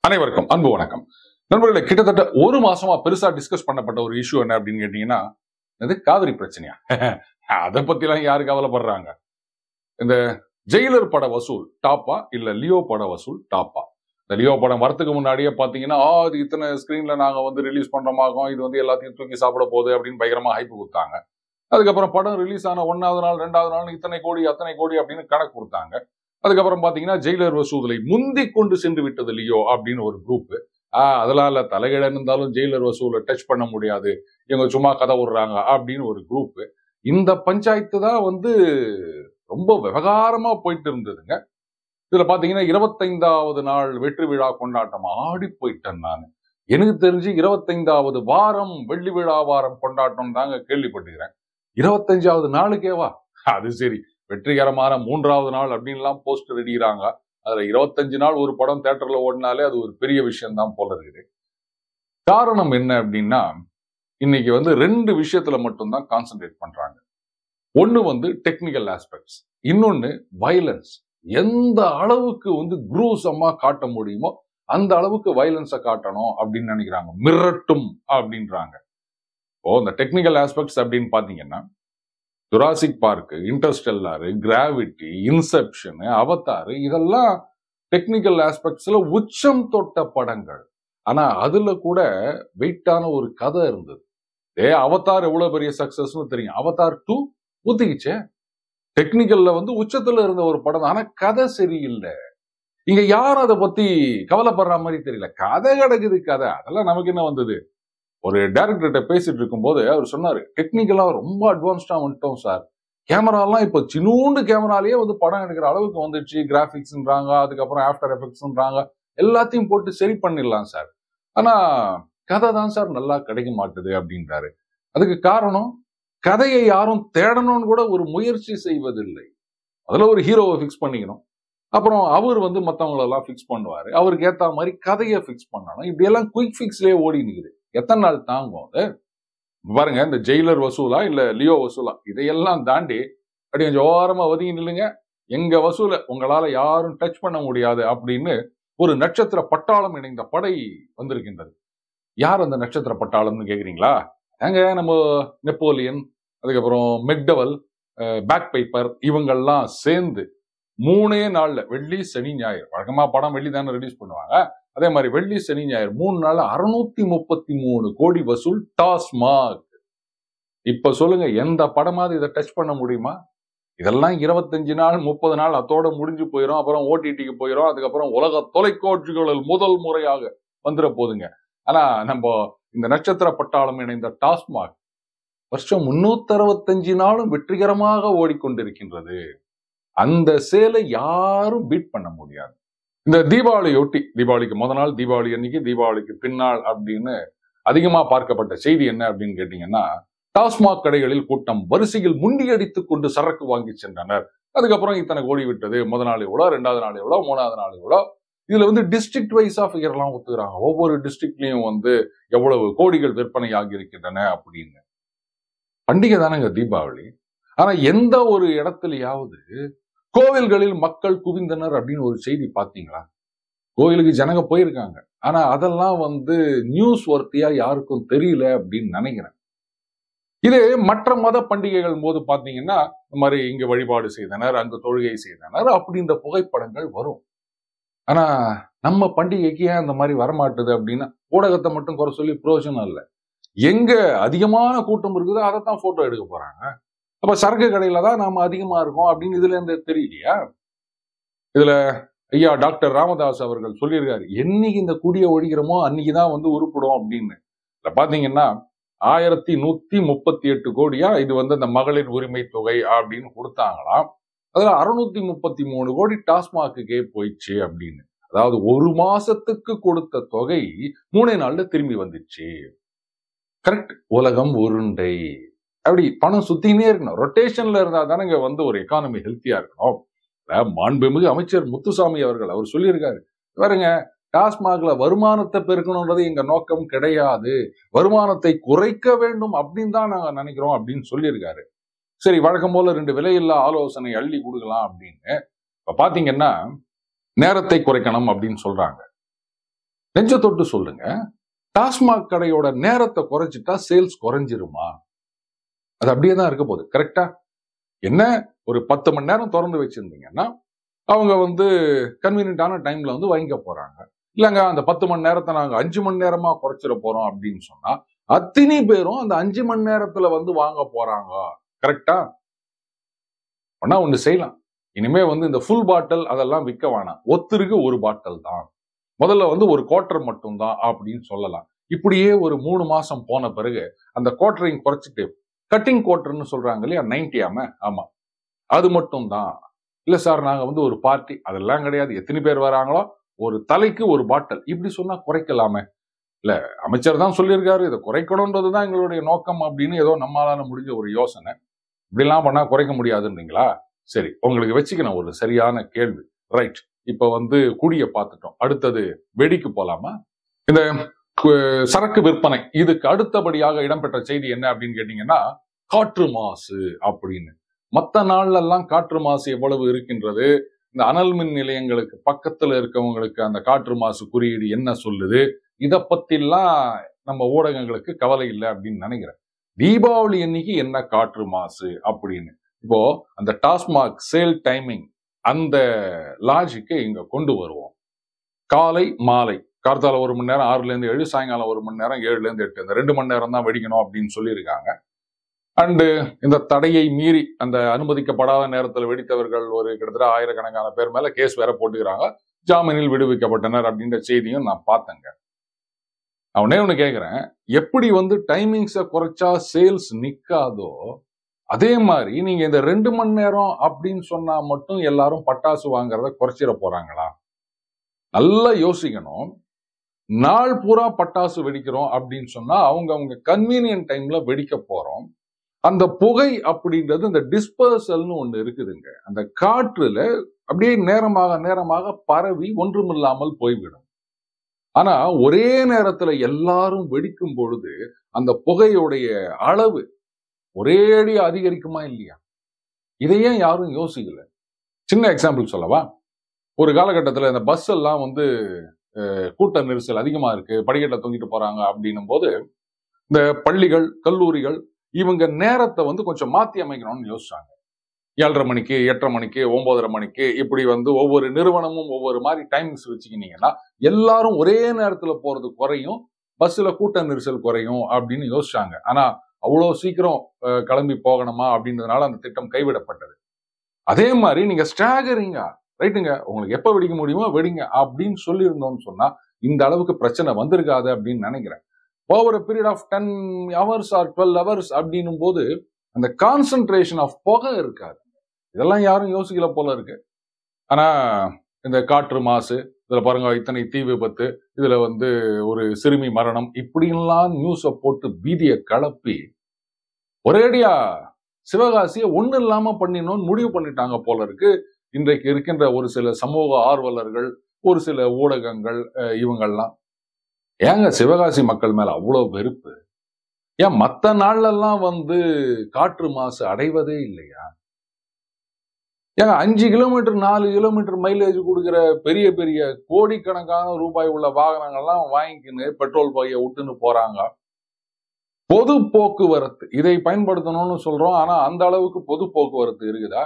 அனைவருக்கும் அன்பு வணக்கம் நண்பர்களே கிட்டத்தட்ட ஒரு மாசமா பெருசா டிஸ்கஸ் பண்ணப்பட்ட ஒரு இஷ்யூ என்ன அப்படின்னு கேட்டீங்கன்னா இது காவிரி பிரச்சனையா அதை பத்திலாம் யாரு கவலைப்படுறாங்க இந்த ஜெயிலர் பட வசூல் டாப்பா இல்ல லியோ பட வசூல் டாப்பா இந்த லியோ படம் வரத்துக்கு முன்னாடியே பாத்தீங்கன்னா ஆ இது இத்தனை ஸ்கிரீன்ல நாங்க வந்து ரிலீஸ் பண்றோமாகும் இது வந்து எல்லாத்தையும் தூக்கி சாப்பிட போகுது அப்படின்னு பயங்கரமா ஹைப் கொடுத்தாங்க அதுக்கப்புறம் படம் ரிலீஸ் ஆன ஒன்னாவது நாள் ரெண்டாவது நாள் இத்தனை கோடி அத்தனை கோடி அப்படின்னு கணக்கு கொடுத்தாங்க அதுக்கப்புறம் பாத்தீங்கன்னா ஜெயிலர் வசூலை முந்தி கொண்டு சென்று விட்டது லியோ அப்படின்னு ஒரு குரூப் ஆஹ் அதெல்லாம் இல்ல தலைகிழ இருந்தாலும் ஜெயிலர் வசூலை டச் பண்ண முடியாது இவங்க சும்மா கதை விடுறாங்க அப்படின்னு ஒரு குரூப் இந்த பஞ்சாயத்து தான் வந்து ரொம்ப விவகாரமா போயிட்டு இருந்ததுங்க இதுல பாத்தீங்கன்னா இருபத்தைந்தாவது நாள் வெற்றி விழா கொண்டாட்டம் ஆடி போயிட்டேன் நான் எனக்கு தெரிஞ்சு இருபத்தைந்தாவது வாரம் வெள்ளி விழா வாரம் கொண்டாட்டம் தாங்க கேள்விப்பட்டுக்கிறேன் இருபத்தஞ்சாவது நாளுக்கேவா அது சரி வெற்றிகரமான மூன்றாவது நாள் அப்படின்லாம் போஸ்டர் அடிக்கிறாங்க அதுல இருபத்தஞ்சு நாள் ஒரு படம் தேட்டர்ல ஓடினாலே அது ஒரு பெரிய விஷயம் தான் போல இருக்குது காரணம் என்ன அப்படின்னா இன்னைக்கு வந்து ரெண்டு விஷயத்துல மட்டும்தான் கான்சென்ட்ரேட் பண்றாங்க ஒண்ணு வந்து டெக்னிக்கல் ஆஸ்பெக்ட்ஸ் இன்னொன்னு வயலன்ஸ் எந்த அளவுக்கு வந்து குரூசமா காட்ட முடியுமோ அந்த அளவுக்கு வயலன்ஸை காட்டணும் அப்படின்னு நினைக்கிறாங்க மிரட்டும் அப்படின்றாங்க ஓ இந்த டெக்னிக்கல் ஆஸ்பெக்ட்ஸ் அப்படின்னு பாத்தீங்கன்னா Jurassic Park Interstellar Gravity Inception Avatar இதெல்லாம் டெக்னிக்கல் ஆஸ்பெக்ட்ஸ்ல உச்சம் தொட்ட படங்கள் ஆனா அதுல கூட வெயிட்டான ஒரு கதை இருந்தது ஏ அவதார் எவ்வளவு பெரிய சக்சஸ்னு தெரியும் அவதார் டூ ஊத்திக்கிச்சே டெக்னிக்கல்ல வந்து உச்சத்துல இருந்த ஒரு படம் தான். ஆனா கதை சரியில்லை இங்க யாரும் அதை பத்தி கவலைப்படுற மாதிரி தெரியல கதை கிடக்குது கதை அதெல்லாம் நமக்கு என்ன வந்தது ஒரு டைரக்டர்கிட்ட பேசிட்டு இருக்கும்போது அவர் சொன்னாரு டெக்னிக்கலா ரொம்ப அட்வான்ஸ்டா வந்துட்டோம் சார் கேமராலாம் இப்போ சின்னூண்டு கேமராலேயே வந்து படம் எடுக்கிற அளவுக்கு வந்துடுச்சு கிராஃபிக்ஸ்ன்றாங்க அதுக்கப்புறம் ஆஃப்டர் எஃபெக்ட்ஸ்ன்றாங்க எல்லாத்தையும் போட்டு சரி பண்ணிடலாம் சார் ஆனா கதை தான் சார் நல்லா கிடைக்க மாட்டுது அப்படின்றாரு அதுக்கு காரணம் கதையை யாரும் தேடணும்னு கூட ஒரு முயற்சி செய்வதில்லை அதுல ஒரு ஹீரோவை ஃபிக்ஸ் பண்ணிக்கணும் அப்புறம் அவர் வந்து மற்றவங்களெல்லாம் ஃபிக்ஸ் பண்ணுவாரு அவருக்கு ஏத்த மாதிரி கதையை ஃபிக்ஸ் பண்ணணும் இப்படியெல்லாம் குயிக் ஃபிக்ஸ்லயே ஓடி நிக்குது எத்தனை நாள் தாங்கும் அது பாருங்க இந்த ஜெயிலர் வசூலா இல்ல லியோ வசூலா இதையெல்லாம் தாண்டி அப்படி கொஞ்சம் ஓரமா ஒதுங்கி நில்லுங்க எங்க வசூல உங்களால யாரும் டச் பண்ண முடியாது அப்படின்னு ஒரு நட்சத்திர பட்டாளம் இணைந்த படை வந்திருக்கின்றது யார் அந்த நட்சத்திர பட்டாளம்னு கேக்குறீங்களா ஏங்க நம்ம நெப்போலியன் அதுக்கப்புறம் மெக்டவல் பேக் பைப்பர் இவங்கெல்லாம் சேர்ந்து மூணே நாள்ல வெள்ளி சனி ஞாயிறு வழக்கமா படம் வெள்ளி தானே ரிலீஸ் பண்ணுவாங்க அதே மாதிரி வெள்ளி சனி ஞாயிறு மூணு நாள் அறுநூத்தி முப்பத்தி மூணு கோடி வசூல் டாஸ்மாக் இப்ப சொல்லுங்க எந்த படமாவது இதை டச் பண்ண முடியுமா இதெல்லாம் இருபத்தஞ்சு நாள் முப்பது நாள் அத்தோட முடிஞ்சு போயிடும் அப்புறம் ஓடிடிக்கு போயிடும் அதுக்கப்புறம் உலக தொலைக்காட்சிகளில் முதல் முறையாக வந்துட போதுங்க ஆனா நம்ம இந்த நட்சத்திர பட்டாளம் இணைந்த டாஸ்மாக் வருஷம் முன்னூத்தி அறுபத்தஞ்சு நாளும் வெற்றிகரமாக ஓடிக்கொண்டிருக்கின்றது அந்த சேலை யாரும் பீட் பண்ண முடியாது இந்த தீபாவளியொட்டி தீபாவளிக்கு முத நாள் தீபாவளி அன்னைக்கு தீபாவளிக்கு பின்னாள் அப்படின்னு அதிகமா பார்க்கப்பட்ட செய்தி என்ன அப்படின்னு கேட்டீங்கன்னா டாஸ்மாக் கடைகளில் கூட்டம் வரிசையில் முண்டியடித்துக் கொண்டு சரக்கு வாங்கி சென்றனர் அதுக்கப்புறம் இத்தனை கோடி விட்டது முத நாள் எவ்வளோ ரெண்டாவது நாள் எவ்வளோ மூணாவது நாள் எவ்வளோ இதுல வந்து டிஸ்ட்ரிக்ட் வைஸா ஃபிகர்லாம் ஒத்துக்கிறாங்க ஒவ்வொரு டிஸ்ட்ரிக்ட்லயும் வந்து எவ்வளவு கோடிகள் விற்பனை ஆகி இருக்கின்றன அப்படின்னு பண்டிகை தானேங்க தீபாவளி ஆனா எந்த ஒரு இடத்துலயாவது கோவில்களில் மக்கள் குவிந்தனர் அப்படின்னு ஒரு செய்தி பாத்தீங்களா கோவிலுக்கு ஜனங்க போயிருக்காங்க ஆனா அதெல்லாம் வந்து நியூஸ் ஒர்த்தியா யாருக்கும் தெரியல அப்படின்னு நினைக்கிறேன் இது மற்ற மத பண்டிகைகள் போது பாத்தீங்கன்னா இந்த மாதிரி இங்க வழிபாடு செய்தனர் அங்கு தொழுகை செய்தனர் அப்படி இந்த புகைப்படங்கள் வரும் ஆனா நம்ம பண்டிகைக்கு ஏன் அந்த மாதிரி வரமாட்டுது அப்படின்னா ஊடகத்தை மட்டும் குறை சொல்லி பிரயோஜனம் இல்லை எங்க அதிகமான கூட்டம் இருக்குதோ அதை தான் போட்டோ எடுக்க போறாங்க அப்ப சரக்கு கடையில தான் நாம அதிகமா இருக்கோம் அப்படின்னு இதுல இருந்து தெரியலையா இதுல ஐயா டாக்டர் ராமதாஸ் அவர்கள் சொல்லியிருக்காரு என்னைக்கு இந்த குடிய ஒழிக்கிறோமோ அன்னைக்குதான் வந்து உருப்படும் அப்படின்னு இல்ல பாத்தீங்கன்னா ஆயிரத்தி நூத்தி முப்பத்தி எட்டு கோடியா இது வந்து அந்த மகளிர் உரிமை தொகை அப்படின்னு கொடுத்தாங்களாம் அதுல அறுநூத்தி முப்பத்தி மூணு கோடி டாஸ்மாக்குக்கே போயிடுச்சு அப்படின்னு அதாவது ஒரு மாசத்துக்கு கொடுத்த தொகை மூணே நாள்ல திரும்பி வந்துச்சு கரெக்ட் உலகம் உருண்டை அப்படி பணம் சுத்தினே இருக்கணும் ரொட்டேஷன்ல இருந்தா தானே வந்து ஒரு எக்கானமி ஹெல்த்தியா இருக்கணும் அதாவது மாண்புமிகு அமைச்சர் முத்துசாமி அவர்கள் அவர் சொல்லியிருக்காரு பாருங்க டாஸ்மாக்ல வருமானத்தை பெருக்கணுன்றது எங்க நோக்கம் கிடையாது வருமானத்தை குறைக்க வேண்டும் அப்படின்னு தான் நாங்க நினைக்கிறோம் அப்படின்னு சொல்லியிருக்காரு சரி வழக்கம் போல ரெண்டு விலையில்லா ஆலோசனை அள்ளி கொடுக்கலாம் அப்படின்னு இப்ப பாத்தீங்கன்னா நேரத்தை குறைக்கணும் அப்படின்னு சொல்றாங்க நெஞ்ச தொட்டு சொல்லுங்க டாஸ்மாக் கடையோட நேரத்தை குறைச்சிட்டா சேல்ஸ் குறைஞ்சிருமா அது அப்படியே தான் இருக்க போகுது கரெக்டா என்ன ஒரு பத்து மணி நேரம் திறந்து வச்சிருந்தீங்கன்னா அவங்க வந்து கன்வீனியன்டான டைம்ல வந்து வாங்கிக்க போறாங்க இல்லைங்க அந்த பத்து மணி நேரத்தை நாங்க அஞ்சு மணி நேரமா குறைச்சிட போறோம் அப்படின்னு சொன்னா அத்தனை பேரும் அந்த அஞ்சு மணி நேரத்துல வந்து வாங்க போறாங்க கரெக்டா ஆனா ஒண்ணு செய்யலாம் இனிமே வந்து இந்த ஃபுல் பாட்டில் அதெல்லாம் விற்க வேணாம் ஒத்துருக்கு ஒரு பாட்டில் தான் முதல்ல வந்து ஒரு குவார்டர் மட்டும்தான் அப்படின்னு சொல்லலாம் இப்படியே ஒரு மூணு மாசம் போன பிறகு அந்த குவார்டரிங் குறைச்சிட்டு கட்டிங் குவார்டர்னு சொல்றாங்க இல்லையா நைன்டியாம ஆமா அது மட்டும் தான் இல்ல சார் நாங்க வந்து ஒரு பார்ட்டி அதெல்லாம் கிடையாது எத்தனை பேர் வராங்களோ ஒரு தலைக்கு ஒரு பாட்டில் இப்படி சொன்னா குறைக்கலாமே இல்ல அமைச்சர் தான் சொல்லியிருக்காரு இதை குறைக்கணும்ன்றது தான் எங்களுடைய நோக்கம் அப்படின்னு ஏதோ நம்மளால முடிஞ்ச ஒரு யோசனை இப்படிலாம் பண்ணா குறைக்க முடியாதுன்றீங்களா சரி உங்களுக்கு வச்சுக்கணும் ஒரு சரியான கேள்வி ரைட் இப்ப வந்து குடிய பார்த்துட்டோம் அடுத்தது வெடிக்கு போலாமா இந்த கு- சரக்கு விற்பனை இதுக்கு அடுத்தபடியாக இடம்பெற்ற செய்தி என்ன அப்படின்னு கேட்டீங்கன்னா காற்று மாசு அப்படின்னு மற்ற நாள்ல எல்லாம் காற்று மாசு எவ்வளவு இருக்கின்றது இந்த அனல் மின் நிலையங்களுக்கு பக்கத்துல இருக்கவங்களுக்கு அந்த காற்று மாசு குறியீடு என்ன சொல்லுது இத பத்திலாம் நம்ம ஊடகங்களுக்கு கவலை இல்லை அப்படின்னு நினைக்கிறேன் தீபாவளி அன்னைக்கு என்ன காற்று மாசு அப்படின்னு இப்போ அந்த டாஸ்மாக் சேல் டைமிங் அந்த லாஜிக்கை இங்க கொண்டு வருவோம் காலை மாலை கார்த்தால ஒரு மணி நேரம் ஆறுல இருந்து ஏழு சாயங்காலம் ஒரு மணி நேரம் ஏழுல இருந்து எட்டு இந்த ரெண்டு மணி நேரம் தான் வெடிக்கணும் அப்படின்னு சொல்லியிருக்காங்க அண்டு இந்த தடையை மீறி அந்த அனுமதிக்கப்படாத நேரத்தில் வெடித்தவர்கள் ஒரு கிட்டத்தட்ட ஆயிரக்கணக்கான பேர் மேல கேஸ் வேற போட்டுக்கிறாங்க ஜாமீனில் விடுவிக்கப்பட்டனர் அப்படின்ற செய்தியும் நான் பார்த்தேங்க அவனே ஒன்று கேட்குறேன் எப்படி வந்து டைமிங்ஸை குறைச்சா சேல்ஸ் நிக்காதோ அதே மாதிரி நீங்க இந்த ரெண்டு மணி நேரம் அப்படின்னு சொன்னா மட்டும் எல்லாரும் பட்டாசு வாங்குறத குறைச்சிட போறாங்களா நல்லா யோசிக்கணும் நாள் பூரா பட்டாசு வெடிக்கிறோம் அப்படின்னு சொன்னா அவங்க அவங்க கன்வீனியன்ட் டைம்ல வெடிக்க போறோம் அந்த புகை அப்படின்றது இந்த டிஸ்பர்சல்னு ஒண்ணு இருக்குதுங்க அந்த காற்றுல அப்படியே நேரமாக நேரமாக பரவி ஒன்றுமில்லாமல் போய்விடும் ஆனா ஒரே நேரத்துல எல்லாரும் வெடிக்கும் பொழுது அந்த புகையுடைய அளவு ஒரேடி அதிகரிக்குமா இல்லையா இதையே யாரும் யோசிக்கல சின்ன எக்ஸாம்பிள் சொல்லவா ஒரு காலகட்டத்தில் இந்த பஸ் எல்லாம் வந்து அஹ், கூட்ட நெரிசல் அதிகமா இருக்கு படிக்கட்டில் தொங்கிட்டு போறாங்க அப்படின்னும் போது இந்த பள்ளிகள் கல்லூரிகள் இவங்க நேரத்தை வந்து கொஞ்சம் மாத்தி அமைக்கணும்னு யோசிச்சாங்க ஏழரை மணிக்கு எட்டரை மணிக்கு ஒன்பதரை மணிக்கு இப்படி வந்து ஒவ்வொரு நிறுவனமும் ஒவ்வொரு மாதிரி டைமிங்ஸ் வச்சுக்கினீங்கன்னா எல்லாரும் ஒரே நேரத்துல போறது குறையும் பஸ்ல கூட்ட நெரிசல் குறையும் அப்படின்னு யோசிச்சாங்க ஆனா அவ்வளோ சீக்கிரம் அஹ், கிளம்பி போகணுமா அப்படின்றதுனால அந்த திட்டம் கைவிடப்பட்டது அதே மாதிரி நீங்க ஸ்டாகரிங்கா ரைட்டுங்க உங்களுக்கு எப்ப வெடிக்க முடியுமோ வெடிங்க அப்படின்னு சொல்லியிருந்தோம்னு சொன்னா இந்த அளவுக்கு பிரச்சனை வந்திருக்காது அப்படின்னு நினைக்கிறேன் over period of ten hours or twelve hours அப்படின்னும் போது அந்த கான்சென்ட்ரேஷன் ஆஃப் புகை இருக்காது இதெல்லாம் யாரும் யோசிக்கல போல இருக்கு ஆனா இந்த காற்று மாசு இதுல பாருங்க இத்தனை தீ விபத்து இதுல வந்து ஒரு சிறுமி மரணம் இப்படிலாம் நியூஸை போட்டு பீதியை கலப்பி ஒரேடியா சிவகாசியை ஒண்ணு இல்லாம பண்ணினோம்னு முடிவு பண்ணிட்டாங்க போல இருக்கு இன்றைக்கு இருக்கின்ற ஒரு சில சமூக ஆர்வலர்கள் ஒரு சில ஊடகங்கள் அஹ், இவங்கெல்லாம் ஏங்க சிவகாசி மக்கள் மேல அவ்வளவு வெறுப்பு ஏன் மத்த நாள்ல எல்லாம் வந்து காற்று மாசு அடைவதே இல்லையா ஏங்க அஞ்சு கிலோமீட்டர் நாலு கிலோமீட்டர் மைலேஜ் கொடுக்கிற பெரிய பெரிய கோடிக்கணக்கான ரூபாய் உள்ள வாகனங்கள்லாம் வாங்கிக்கின்னு பெட்ரோல் பைய விட்டுன்னு போறாங்க பொது போக்குவரத்து இதை பயன்படுத்தணும்னு சொல்றோம் ஆனா அந்த அளவுக்கு பொது போக்குவரத்து இருக்குதா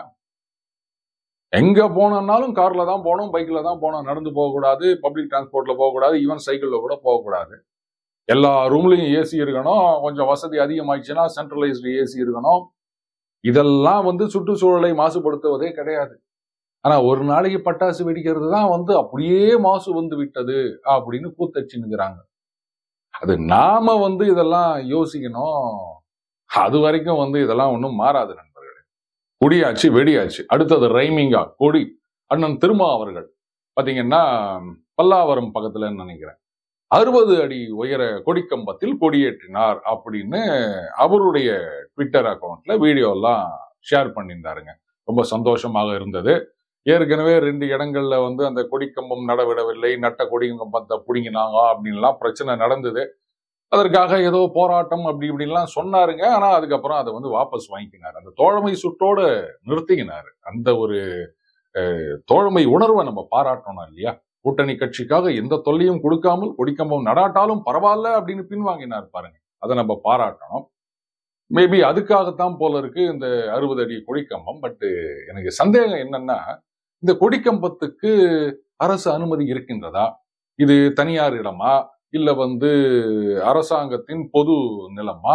எங்க போனோம்னாலும் கார்ல தான் போகணும் பைக்ல தான் போகணும் நடந்து போகக்கூடாது பப்ளிக் டிரான்ஸ்போர்ட்ல போகக்கூடாது ஈவன் சைக்கிள்ல கூட போகக்கூடாது எல்லா ரூம்லயும் ஏசி இருக்கணும் கொஞ்சம் வசதி அதிகமாயிடுச்சுன்னா சென்ட்ரலைஸ்டு ஏசி இருக்கணும் இதெல்லாம் வந்து சுற்றுச்சூழலை மாசுபடுத்துவதே கிடையாது ஆனா ஒரு நாளைக்கு பட்டாசு வெடிக்கிறது தான் வந்து அப்படியே மாசு வந்து விட்டது அப்படின்னு கூத்தச்சின்னுங்கிறாங்க அது நாம வந்து இதெல்லாம் யோசிக்கணும் அது வரைக்கும் வந்து இதெல்லாம் ஒன்றும் மாறாது நண்பர்களே குடியாச்சு வெடியாச்சு அடுத்தது ரைமிங்கா கொடி அண்ணன் திருமா அவர்கள் பாத்தீங்கன்னா பல்லாவரம் பக்கத்துலன்னு நினைக்கிறேன் அறுபது அடி உயர கொடிக்கம்பத்தில் கொடியேற்றினார் அப்படின்னு அவருடைய ட்விட்டர் அக்கௌண்ட்ல வீடியோ எல்லாம் ஷேர் பண்ணியிருந்தாருங்க ரொம்ப சந்தோஷமாக இருந்தது ஏற்கனவே ரெண்டு இடங்கள்ல வந்து அந்த கொடிக்கம்பம் நடவிடவில்லை நட்ட கொடிக்கம்பத்தை பிடிங்கினாங்க அப்படின்லாம் பிரச்சனை நடந்தது அதற்காக ஏதோ போராட்டம் அப்படி இப்படின்லாம் சொன்னாருங்க ஆனா அதுக்கப்புறம் அதை வந்து வாபஸ் வாங்கிக்கினார் அந்த தோழமை சுற்றோட நிறுத்திக்கினாரு அந்த ஒரு அஹ், தோழமை உணர்வை நம்ம பாராட்டணும் இல்லையா கூட்டணி கட்சிக்காக எந்த தொல்லையும் கொடுக்காமல் கொடிக்கம்பம் நடாட்டாலும் பரவாயில்ல அப்படின்னு பின்வாங்கினார் பாருங்க அதை நம்ம பாராட்டணும் மேபி அதுக்காகத்தான் போல இருக்கு இந்த அறுபது அடி கொடிக்கம்பம் பட் எனக்கு சந்தேகம் என்னன்னா இந்த கொடிக்கம்பத்துக்கு அரசு அனுமதி இருக்கின்றதா இது தனியார் இடமா இல்ல வந்து அரசாங்கத்தின் பொது நிலமா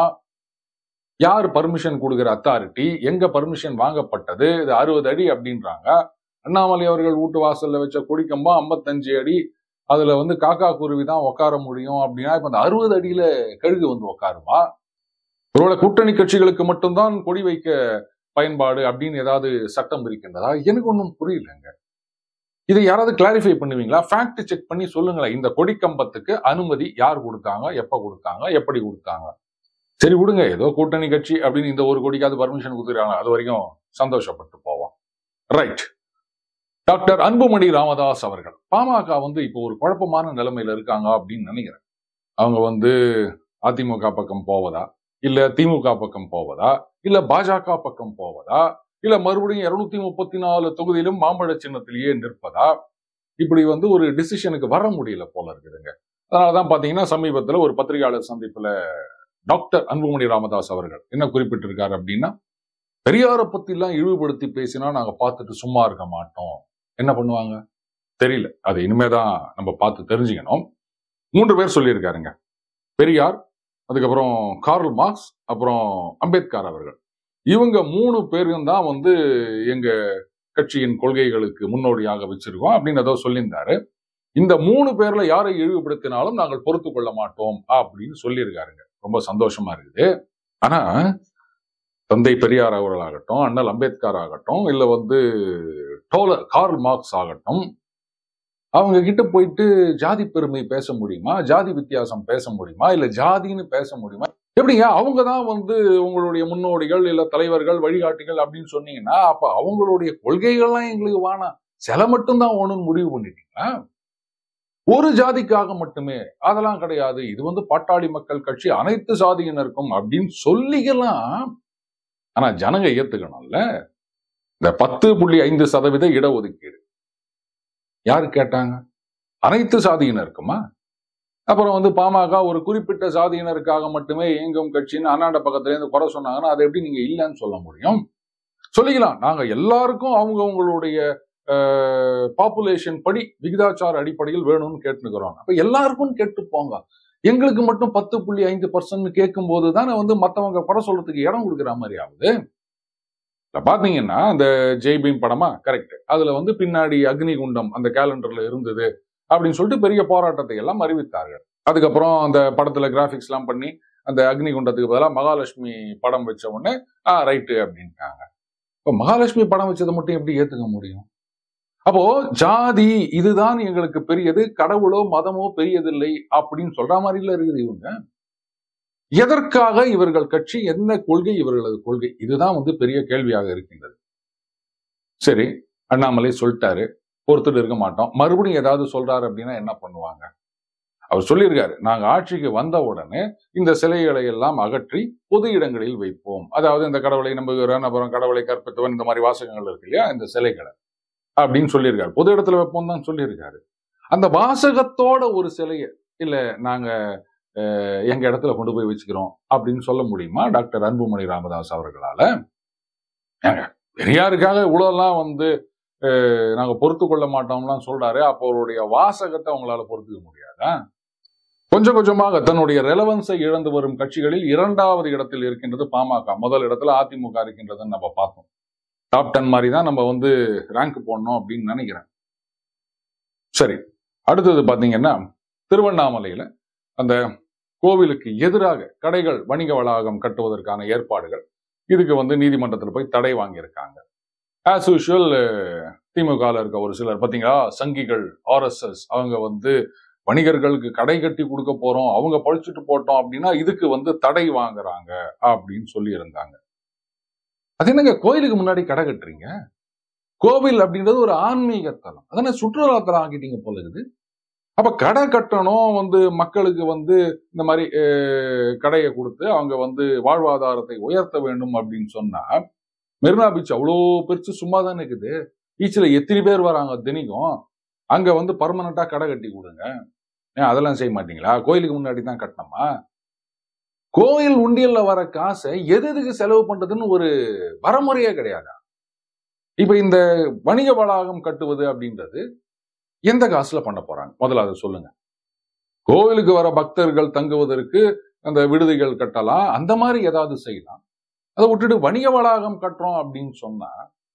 யார் பர்மிஷன் கொடுக்கிற அத்தாரிட்டி எங்க பர்மிஷன் வாங்கப்பட்டது இது அறுபது அடி அப்படின்றாங்க அண்ணாமலை அவர்கள் வீட்டு வாசல்ல வச்ச கொடிக்கம்பம் ஐம்பத்தஞ்சு அடி அதுல வந்து காக்கா குருவி தான் உட்கார முடியும் அப்படின்னா இப்ப அந்த அறுபது அடியில கழுகு வந்து உட்காருமா ஒருவேளை கூட்டணி கட்சிகளுக்கு மட்டும்தான் கொடி வைக்க பயன்பாடு அப்படின்னு ஏதாவது சட்டம் இருக்கின்றதா எனக்கு ஒன்றும் புரியலங்க இதை யாராவது கிளாரிஃபை பண்ணுவீங்களா ஃபேக்ட் செக் பண்ணி சொல்லுங்களேன் இந்த கொடி கம்பத்துக்கு அனுமதி யார் கொடுத்தாங்க எப்ப கொடுத்தாங்க எப்படி கொடுத்தாங்க சரி விடுங்க ஏதோ கூட்டணி கட்சி அப்படின்னு இந்த ஒரு கொடிக்காவது பர்மிஷன் கொடுத்துருக்காங்க அது வரைக்கும் சந்தோஷப்பட்டு போவோம் ரைட் டாக்டர் அன்புமணி ராமதாஸ் அவர்கள் பாமக வந்து இப்போ ஒரு குழப்பமான நிலைமையில இருக்காங்க அப்படின்னு நினைக்கிறேன் அவங்க வந்து அதிமுக பக்கம் போவதா இல்ல திமுக பக்கம் போவதா இல்ல பாஜக பக்கம் போவதா இல்ல மறுபடியும் இருநூத்தி முப்பத்தி நாலு தொகுதியிலும் மாம்பழ சின்னத்திலேயே நிற்பதா இப்படி வந்து ஒரு டிசிஷனுக்கு வர முடியல போல இருக்குதுங்க அதனாலதான் பாத்தீங்கன்னா சமீபத்துல ஒரு பத்திரிகையாளர் சந்திப்புல டாக்டர் அன்புமணி ராமதாஸ் அவர்கள் என்ன குறிப்பிட்டிருக்காரு அப்படின்னா பெரியாரை பத்தி எல்லாம் இழிவுபடுத்தி பேசினா நாங்க பார்த்துட்டு சும்மா இருக்க மாட்டோம் என்ன பண்ணுவாங்க தெரியல அதை இனிமேதான் நம்ம பார்த்து தெரிஞ்சுக்கணும் மூன்று பேர் சொல்லியிருக்காருங்க பெரியார் அதுக்கப்புறம் கார்ல் மார்க்ஸ் அப்புறம் அம்பேத்கர் அவர்கள் இவங்க மூணு பேரும் தான் வந்து எங்க கட்சியின் கொள்கைகளுக்கு முன்னோடியாக வச்சிருக்கோம் அப்படின்னு ஏதோ சொல்லியிருந்தாரு இந்த மூணு பேர்ல யாரை இழிவுபடுத்தினாலும் நாங்கள் பொறுத்து கொள்ள மாட்டோம் அப்படின்னு சொல்லியிருக்காருங்க ரொம்ப சந்தோஷமா இருக்குது ஆனா தந்தை பெரியார் அவர்களாகட்டும் அண்ணல் அம்பேத்கர் ஆகட்டும் இல்ல வந்து டோலர் கார்ல் மார்க்ஸ் ஆகட்டும் அவங்க கிட்ட போயிட்டு ஜாதி பெருமை பேச முடியுமா ஜாதி வித்தியாசம் பேச முடியுமா இல்ல ஜாதின்னு பேச முடியுமா எப்படிங்க அவங்க தான் வந்து உங்களுடைய முன்னோடிகள் இல்ல தலைவர்கள் வழிகாட்டிகள் அப்படின்னு சொன்னீங்கன்னா அப்ப அவங்களுடைய கொள்கைகள்லாம் எங்களுக்கு வேணாம் சில மட்டும்தான் ஓணும்னு முடிவு பண்ணிட்டீங்களா ஒரு ஜாதிக்காக மட்டுமே அதெல்லாம் கிடையாது இது வந்து பாட்டாளி மக்கள் கட்சி அனைத்து சாதியினருக்கும் அப்படின்னு சொல்லிக்கலாம் ஆனா ஜனங்க ஏத்துக்கணும்ல இந்த பத்து புள்ளி ஐந்து சதவீத இடஒதுக்கீடு யாரு கேட்டாங்க அனைத்து சாதியினருக்குமா அப்புறம் வந்து பாமக ஒரு குறிப்பிட்ட சாதியினருக்காக மட்டுமே இயங்கும் கட்சின்னு அண்ணாண்ட பக்கத்துல இருந்து குறை சொன்னாங்கன்னா அதை எப்படி நீங்க இல்லைன்னு சொல்ல முடியும் சொல்லிக்கலாம் நாங்க எல்லாருக்கும் அவங்க அவங்களுடைய பாப்புலேஷன் படி விகிதாச்சார அடிப்படையில் வேணும்னு கேட்டுக்கிறோம் அப்ப எல்லாருக்கும் கேட்டு போங்க எங்களுக்கு மட்டும் பத்து புள்ளி ஐந்து பர்சன்ட் கேட்கும் போது தானே வந்து மத்தவங்க குறை சொல்றதுக்கு இடம் கொடுக்குற மாதிரி ஆகுது இப்ப பாத்தீங்கன்னா அந்த ஜெய் பீம் படமா கரெக்ட் அதுல வந்து பின்னாடி அக்னி குண்டம் அந்த கேலண்டர்ல இருந்தது அப்படின்னு சொல்லிட்டு பெரிய போராட்டத்தை எல்லாம் அறிவித்தார்கள் அதுக்கப்புறம் அந்த படத்துல கிராபிக்ஸ் எல்லாம் பண்ணி அந்த அக்னி குண்டத்துக்கு பதிலாக மகாலட்சுமி படம் வச்ச உடனே ஆ ரைட்டு அப்படின்ட்டாங்க இப்ப மகாலட்சுமி படம் வச்சதை மட்டும் எப்படி ஏத்துக்க முடியும் அப்போ ஜாதி இதுதான் எங்களுக்கு பெரியது கடவுளோ மதமோ பெரியதில்லை அப்படின்னு சொல்ற மாதிரில இருக்குது இவங்க எதற்காக இவர்கள் கட்சி என்ன கொள்கை இவர்களது கொள்கை இதுதான் வந்து பெரிய கேள்வியாக இருக்கின்றது சரி அண்ணாமலை சொல்லிட்டாரு பொறுத்துட்டு இருக்க மாட்டோம் மறுபடியும் ஏதாவது சொல்றாரு அப்படின்னா என்ன பண்ணுவாங்க அவர் சொல்லியிருக்காரு நாங்க ஆட்சிக்கு வந்த உடனே இந்த சிலைகளை எல்லாம் அகற்றி பொது இடங்களில் வைப்போம் அதாவது இந்த கடவுளை நம்புகிறவன் அப்புறம் கடவுளை கற்பித்தவன் இந்த மாதிரி வாசகங்கள் இருக்கு இல்லையா இந்த சிலைகளை அப்படின்னு சொல்லியிருக்காரு பொது இடத்துல வைப்போம் தான் சொல்லியிருக்காரு அந்த வாசகத்தோட ஒரு சிலையை இல்ல நாங்க எங்க இடத்துல கொண்டு போய் வச்சுக்கிறோம் அப்படின்னு சொல்ல முடியுமா டாக்டர் அன்புமணி ராமதாஸ் அவர்களால பெரியாருக்காக இவ்வளோலாம் வந்து நாங்க பொறுத்து கொள்ள மாட்டோம்லாம் சொல்றாரு அப்போ அவருடைய வாசகத்தை அவங்களால பொறுத்துக்க முடியாதா கொஞ்சம் கொஞ்சமாக தன்னுடைய ரெலவன்ஸை இழந்து வரும் கட்சிகளில் இரண்டாவது இடத்தில் இருக்கின்றது பாமக முதல் இடத்துல அதிமுக இருக்கின்றதுன்னு நம்ம பார்த்தோம் டாப் டென் மாதிரி தான் நம்ம வந்து ரேங்க் போடணும் அப்படின்னு நினைக்கிறேன் சரி அடுத்தது பாத்தீங்கன்னா திருவண்ணாமலையில அந்த கோவிலுக்கு எதிராக கடைகள் வணிக வளாகம் கட்டுவதற்கான ஏற்பாடுகள் இதுக்கு வந்து நீதிமன்றத்தில் போய் தடை வாங்கியிருக்காங்க ஆஸ் யூஷுவல் திமுகவில் இருக்க ஒரு சிலர் பார்த்தீங்களா சங்கிகள் ஆர்எஸ்எஸ் அவங்க வந்து வணிகர்களுக்கு கடை கட்டி கொடுக்க போறோம் அவங்க பழிச்சுட்டு போட்டோம் அப்படின்னா இதுக்கு வந்து தடை வாங்குறாங்க அப்படின்னு சொல்லி இருந்தாங்க அது என்னங்க கோயிலுக்கு முன்னாடி கடை கட்டுறீங்க கோவில் அப்படின்றது ஒரு ஆன்மீக தலம் அதான சுற்றுலாத்தலம் ஆக்கிட்டீங்க போல இருக்குது அப்ப கடை கட்டணும் வந்து மக்களுக்கு வந்து இந்த மாதிரி கடையை கொடுத்து அவங்க வந்து வாழ்வாதாரத்தை உயர்த்த வேண்டும் அப்படின்னு சொன்னா மெரினா பீச் அவ்வளோ பெருசு சும்மா தானே இருக்குது பீச்சில் எத்தனை பேர் வராங்க தினிக்கும் அங்க வந்து பர்மனண்டா கடை கட்டி கொடுங்க ஏன் அதெல்லாம் செய்ய மாட்டீங்களா கோயிலுக்கு முன்னாடி தான் கட்டணுமா கோயில் உண்டியல்ல வர காசை எது எதுக்கு செலவு பண்றதுன்னு ஒரு வரமுறையே கிடையாது இப்ப இந்த வணிக வளாகம் கட்டுவது அப்படின்றது எந்த காசுல பண்ண போறாங்க முதல்ல அதை சொல்லுங்க கோவிலுக்கு வர பக்தர்கள் தங்குவதற்கு அந்த விடுதிகள் கட்டலாம் அந்த மாதிரி ஏதாவது செய்யலாம் அதை விட்டுட்டு வணிக வளாகம் கட்டுறோம் அப்படின்னு சொன்னா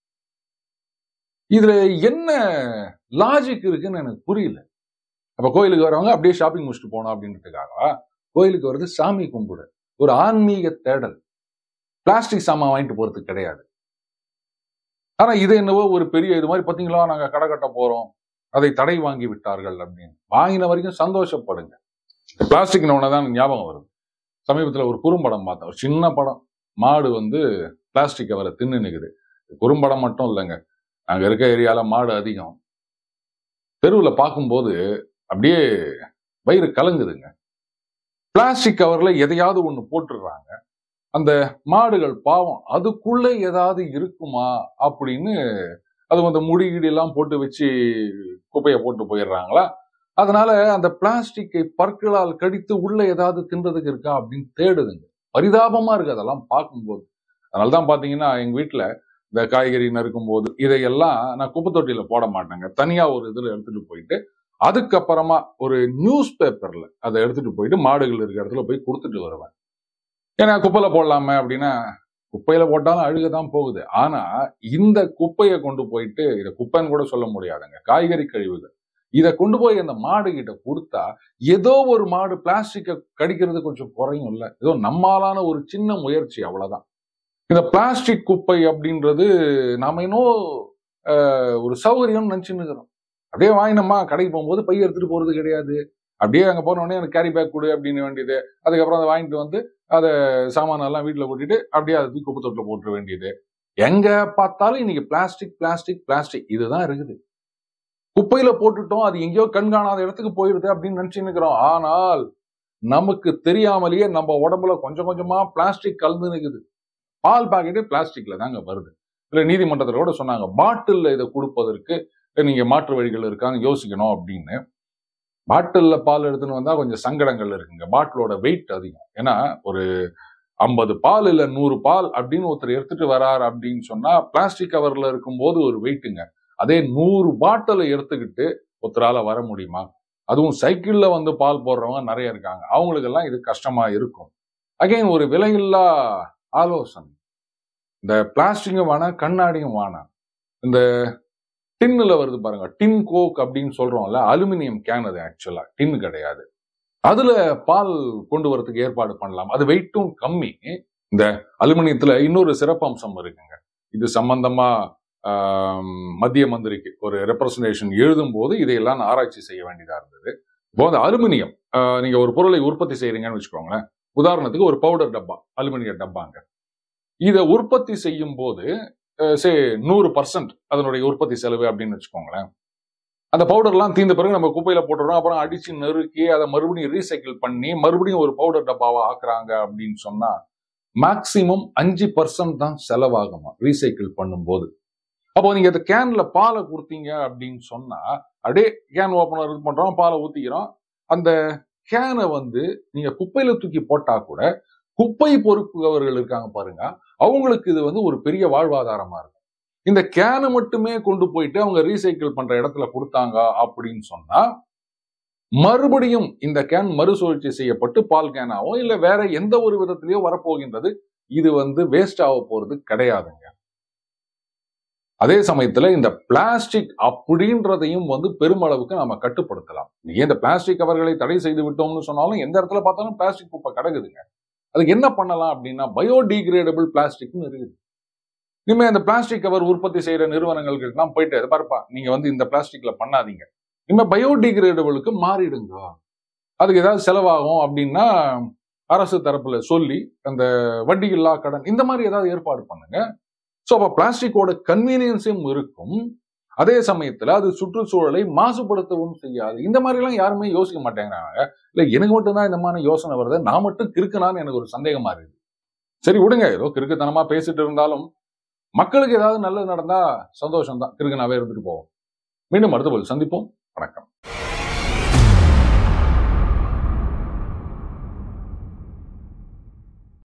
இதுல என்ன லாஜிக் இருக்குன்னு எனக்கு புரியல அப்ப கோயிலுக்கு வரவங்க அப்படியே ஷாப்பிங் முடிச்சுட்டு போனோம் அப்படின்றதுக்காக கோயிலுக்கு வர்றது சாமி கும்பிடு ஒரு ஆன்மீக தேடல் பிளாஸ்டிக் சாமான் வாங்கிட்டு போறது கிடையாது ஆனா இது என்னவோ ஒரு பெரிய இது மாதிரி பாத்தீங்களா நாங்க கடை கட்ட போறோம் அதை தடை வாங்கி விட்டார்கள் அப்படின்னு வாங்கின வரைக்கும் சந்தோஷப்படுங்க பிளாஸ்டிக் தான் ஞாபகம் வருது சமீபத்துல ஒரு குறும்படம் பார்த்தேன் ஒரு சின்ன படம் மாடு வந்து பிளாஸ்டிக் கவரை தின்னு நிக்குது குறும்படம் மட்டும் இல்லைங்க அங்க இருக்க ஏரியால மாடு அதிகம் தெருவில் பார்க்கும்போது அப்படியே வயிறு கலங்குதுங்க பிளாஸ்டிக் கவர்ல எதையாவது ஒண்ணு போட்டுடுறாங்க அந்த மாடுகள் பாவம் அதுக்குள்ள ஏதாவது இருக்குமா அப்படின்னு அது வந்து முடிகீடு எல்லாம் போட்டு வச்சு குப்பையை போட்டு போயிடுறாங்களா அதனால அந்த பிளாஸ்டிக்கை பற்களால் கடித்து உள்ள ஏதாவது தின்றதுக்கு இருக்கா அப்படின்னு தேடுதுங்க பரிதாபமா இருக்கு அதெல்லாம் பார்க்கும்போது அதனாலதான் பாத்தீங்கன்னா எங்க வீட்டுல இந்த காய்கறி நறுக்கும் போது இதையெல்லாம் நான் குப்பை தொட்டியில போட மாட்டேங்க தனியா ஒரு இதுல எடுத்துட்டு போயிட்டு அதுக்கப்புறமா ஒரு நியூஸ் பேப்பர்ல அதை எடுத்துட்டு போயிட்டு மாடுகள் இருக்கிற இடத்துல போய் கொடுத்துட்டு வருவேன் ஏன்னா குப்பையில போடலாமே அப்படின்னா குப்பையில போட்டாலும் அழுக தான் போகுது ஆனா இந்த குப்பையை கொண்டு போயிட்டு இதை குப்பைன்னு கூட சொல்ல முடியாதுங்க காய்கறி கழிவுகள் இதை கொண்டு போய் அந்த மாடு கிட்ட கொடுத்தா ஏதோ ஒரு மாடு பிளாஸ்டிக்கை கடிக்கிறது கொஞ்சம் குறையும் இல்ல ஏதோ நம்மாலான ஒரு சின்ன முயற்சி அவ்வளவுதான் இந்த பிளாஸ்டிக் குப்பை அப்படின்றது நாம இன்னும் ஆஹ், ஒரு சௌகரியம் நினைச்சுன்னு இருக்கிறோம் அப்படியே வாங்கினோமா கடைக்கு போகும்போது பை எடுத்துட்டு போறது கிடையாது அப்படியே அங்க போன உடனே எனக்கு கேரி பேக் கொடு அப்படின்னு வேண்டியது அதுக்கப்புறம் அதை வாங்கிட்டு வந்து அதை சாமான் எல்லாம் வீட்டுல கொட்டிட்டு அப்படியே அதை தூக்கி குப்பை தொட்டில் போட்டுற வேண்டியது எங்க பார்த்தாலும் இன்னைக்கு பிளாஸ்டிக் பிளாஸ்டிக் பிளாஸ்டிக் இதுதான் இருக்குது குப்பையில போட்டுட்டோம் அது எங்கேயோ கண்காணாத இடத்துக்கு போயிருது அப்படின்னு நினைச்சுன்னு இருக்கிறோம் ஆனால் நமக்கு தெரியாமலேயே நம்ம உடம்புல கொஞ்சம் கொஞ்சமா பிளாஸ்டிக் கலந்து நிக்குது பால் பாக்கெட்டு பிளாஸ்டிக்ல தாங்க வருது இல்ல நீதிமன்றத்துல கூட சொன்னாங்க பாட்டில்ல இதை கொடுப்பதற்கு நீங்க மாற்று வழிகள் இருக்காங்க யோசிக்கணும் அப்படின்னு பாட்டில்ல பால் எடுத்துன்னு வந்தா கொஞ்சம் சங்கடங்கள் இருக்குங்க பாட்டிலோட வெயிட் அதிகம் ஏன்னா ஒரு ஐம்பது பால் இல்ல நூறு பால் அப்படின்னு ஒருத்தர் எடுத்துட்டு வரார் அப்படின்னு சொன்னா பிளாஸ்டிக் கவர்ல இருக்கும்போது ஒரு வெயிட்டுங்க அதே நூறு பாட்டிலை எடுத்துக்கிட்டு ஒருத்தரால வர முடியுமா அதுவும் சைக்கிள்ல வந்து பால் போடுறவங்க நிறைய இருக்காங்க அவங்களுக்கெல்லாம் இது கஷ்டமா இருக்கும் அகைன் ஒரு விலையில்லா ஆலோசனை இந்த பிளாஸ்டிக்கும் வேணாம் கண்ணாடியும் வேணாம் இந்த டின்னுல வருது பாருங்க டின் கோக் அப்படின்னு சொல்றோம்ல அலுமினியம் கேன் அது ஆக்சுவலா டின் கிடையாது அதுல பால் கொண்டு வரதுக்கு ஏற்பாடு பண்ணலாம் அது வெயிட்டும் கம்மி இந்த அலுமினியத்துல இன்னொரு சிறப்பம்சம் இருக்குங்க இது சம்பந்தமா ஆம், மத்திய மந்திரிக்கு ஒரு ரெப்ரசன்டேஷன் எழுதும் போது இதையெல்லாம் நான் ஆராய்ச்சி செய்ய வேண்டியதா இருந்தது இப்போ அந்த அலுமினியம் ஆஹ், நீங்க ஒரு பொருளை உற்பத்தி செய்றீங்கன்னு வச்சுக்கோங்களேன் உதாரணத்துக்கு ஒரு பவுடர் டப்பா அலுமினிய டப்பாங்க இதை உற்பத்தி செய்யும் போது சே நூறு பர்சன்ட் அதனுடைய உற்பத்தி செலவு அப்படின்னு வச்சுக்கோங்களேன் அந்த பவுடர்லாம் தீர்ந்த பிறகு நம்ம குப்பையில போட்டுறோம் அப்புறம் அடிச்சு நெருக்கி அதை மறுபடியும் ரீசைக்கிள் பண்ணி மறுபடியும் ஒரு பவுடர் டப்பாவா ஆக்குறாங்க அப்படின்னு சொன்னா மேக்சிமம் அஞ்சு பர்சன்ட் தான் செலவாகுமா ரீசைக்கிள் பண்ணும்போது அப்போ நீங்க இந்த கேன்ல பாலை கொடுத்தீங்க அப்படின்னு சொன்னா அப்படியே கேன் ஓப்பனர் இது பண்றோம் பாலை ஊத்திக்கிறோம் அந்த கேனை வந்து நீங்க குப்பையில தூக்கி போட்டா கூட குப்பை பொறுப்புகவர்கள் இருக்காங்க பாருங்க அவங்களுக்கு இது வந்து ஒரு பெரிய வாழ்வாதாரமா இருக்கும் இந்த கேனை மட்டுமே கொண்டு போயிட்டு அவங்க ரீசைக்கிள் பண்ற இடத்துல கொடுத்தாங்க அப்படின்னு சொன்னா மறுபடியும் இந்த கேன் மறுசுழற்சி செய்யப்பட்டு பால் கேனாவோ இல்ல வேற எந்த ஒரு விதத்திலயோ வரப்போகின்றது இது வந்து வேஸ்ட் ஆக போறது கிடையாதுங்க அதே சமயத்துல இந்த பிளாஸ்டிக் அப்படின்றதையும் வந்து பெருமளவுக்கு நாம கட்டுப்படுத்தலாம் ஏன் இந்த பிளாஸ்டிக் கவர்களை தடை செய்து விட்டோம்னு சொன்னாலும் எந்த இடத்துல பார்த்தாலும் பிளாஸ்டிக் குப்பை கிடக்குதுங்க அதுக்கு என்ன பண்ணலாம் அப்படின்னா பயோடிகிரேடபிள் பிளாஸ்டிக்னு இருக்குது இனிமே அந்த பிளாஸ்டிக் கவர் உற்பத்தி செய்யற நிறுவனங்களுக்கு எல்லாம் போயிட்டு "இதை பாருப்பா நீங்க வந்து இந்த பிளாஸ்டிக்ல பண்ணாதீங்க இனிமே பயோடிகிரேடபிளுக்கு மாறிடுங்க அதுக்கு ஏதாவது செலவாகும் அப்படின்னா அரசு தரப்புல சொல்லி அந்த வட்டி இல்லா கடன் இந்த மாதிரி ஏதாவது ஏற்பாடு பண்ணுங்க ஸோ அப்போ பிளாஸ்டிக்கோட கன்வீனியன்ஸும் இருக்கும் அதே சமயத்துல அது சுற்றுச்சூழலை மாசுபடுத்தவும் செய்யாது இந்த மாதிரி எல்லாம் யாருமே யோசிக்க மாட்டேங்கிறாங்க இல்ல எனக்கு மட்டும்தான் இந்த மாதிரி யோசனை வருது நான் மட்டும் கிறுக்கனான்னு எனக்கு ஒரு சந்தேகமா இருக்கு சரி விடுங்க ஏதோ கிறுக்குத்தனமா பேசிட்டு இருந்தாலும் மக்களுக்கு ஏதாவது நல்லது நடந்தா சந்தோஷம் தான் கிறுக்கனாவே இருந்துட்டு போவோம் மீண்டும் அடுத்த போல் சந்திப்போம்